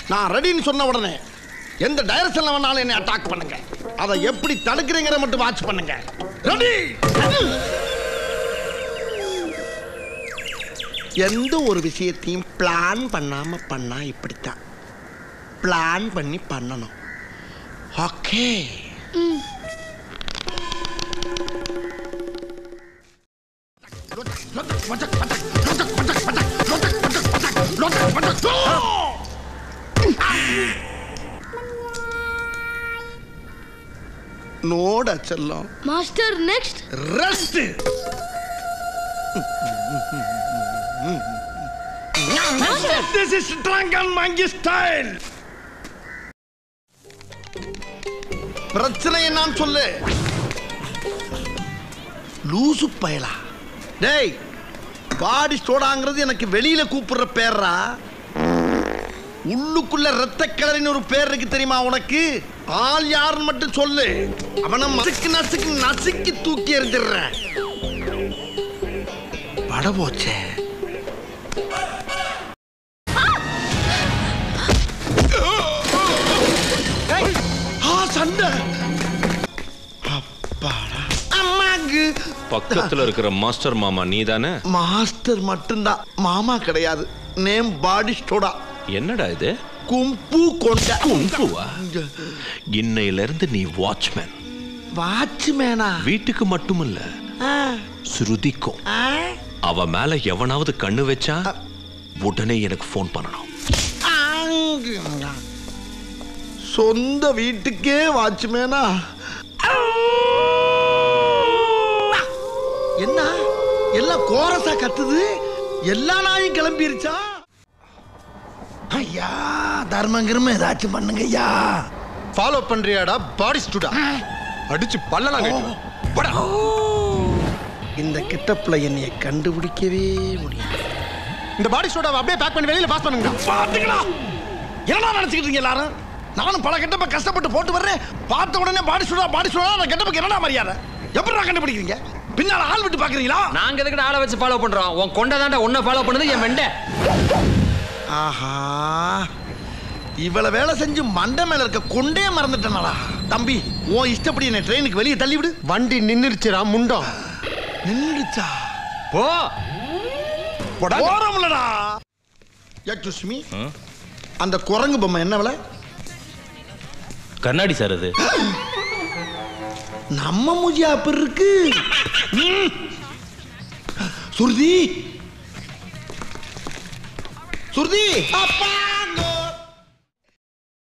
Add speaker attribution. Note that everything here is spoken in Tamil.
Speaker 1: நான் ரெடின்னு சொன்ன உடனே எந்த டைரக்ஷன்ல வேணாலும் என்னை அட்டாக் பண்ணுங்க அதை எப்படி தடுக்கிறீங்கிற மட்டும் வாட்ச் பண்ணுங்க ரெடி எந்த ஒரு விஷயத்தையும் பிளான் பண்ணாம பண்ணா இப்படித்தான் பிளான் பண்ணி பண்ணணும் ஓகே நோட செல்லம்
Speaker 2: master next
Speaker 1: rest this is drunken monkey style பிரச்சனை என்னன்னு சொல்லு லூசு பயலா டேய் பாடி ஸ்டோடாங்கிறது எனக்கு வெளியில கூப்பிடுற பேர்ரா உள்ளுக்குள்ள ரத்த கிளறின்னு ஒரு பேர் இருக்கு தெரியுமா உனக்கு ஆள் யாருன்னு மட்டும் சொல்லு அவனை நசுக்கு நசுக்கு நசுக்கி தூக்கி எறிஞ்சிடுறேன் பட போச்சே ஆ, சண்டை அப்பாடா அம்மாக்கு
Speaker 3: பக்கத்துல இருக்கிற மாஸ்டர் மாமா நீ தானே
Speaker 1: மாஸ்டர் மட்டும்தான் மாமா கிடையாது நேம் பாடி ஸ்டோடா
Speaker 3: என்னடா இது
Speaker 1: கும்பு கொண்ட
Speaker 3: குங்குவா இன்னையில இருந்து நீ வாட்ச்மேன்
Speaker 1: வாட்ச்மேனா
Speaker 3: வீட்டுக்கு மட்டுமில்ல ஸ்ருதிக்கும் அவ மேல எவனாவது கண்ணு வச்சா உடனே எனக்கு ஃபோன் பண்ணணும்
Speaker 1: சொந்த வீட்டுக்கே வாட்ச்மேனா என்ன எல்லாம் கோரஸா கத்துது எல்லா நாயும் கிளம்பிருச்சா ஐயா தர்மம் கிரும ஏதாச்சும் பண்ணுங்க ஐயா
Speaker 4: ஃபாலோ பண்றியாடா பாடி ஸ்டூடா அடிச்சு பல்லலாம் கட்டு
Speaker 1: இந்த கிட்டப்ல என்னைய கண்டுபிடிக்கவே முடியாது
Speaker 4: இந்த பாடி ஸ்டூடாவை அப்படியே பேக் பண்ணி வெளியில பாஸ் பண்ணுங்க
Speaker 1: பாத்துக்கடா என்னடா நினைச்சுக்கிட்டு இருக்கீங்க எல்லாரும் நானும் பல கெட்டப்ப கஷ்டப்பட்டு போட்டு வர்றேன் பார்த்த உடனே பாடி சுடா பாடி சுடா நான் கெட்டப்புக்கு என்னடா மரியாதை எப்படிடா கண்டுபிடிக்கிறீங்க பின்னால ஆள் விட்டு பாக்குறீங்களா
Speaker 5: நாங்க எதுக்கு ஆளை வச்சு ஃபாலோ பண்றோம் உன் கொண்ட தாண்டா உன்னை ஃபாலோ பண்ணுது என் வெண்டை
Speaker 1: ஆஹா இவ்வளவு வேலை செஞ்சு மண்டை மேல இருக்க கொண்டே மறந்துட்டேனடா தம்பி உன் இஷ்டப்படி என்னை ட்ரெயினுக்கு வெளியே தள்ளி விடு
Speaker 4: வண்டி நின்னுருச்சுடா முண்டம்
Speaker 1: நின்றுச்சா
Speaker 5: போ
Speaker 1: போறோம்லடா யச்சுஷ்மி அந்த குரங்கு பொம்மை என்ன விலை
Speaker 6: கண்ணாடி சார் அது
Speaker 1: நம்ம மூஜி அப்படி இருக்கு ம். சுருதி சுருதி அப்பா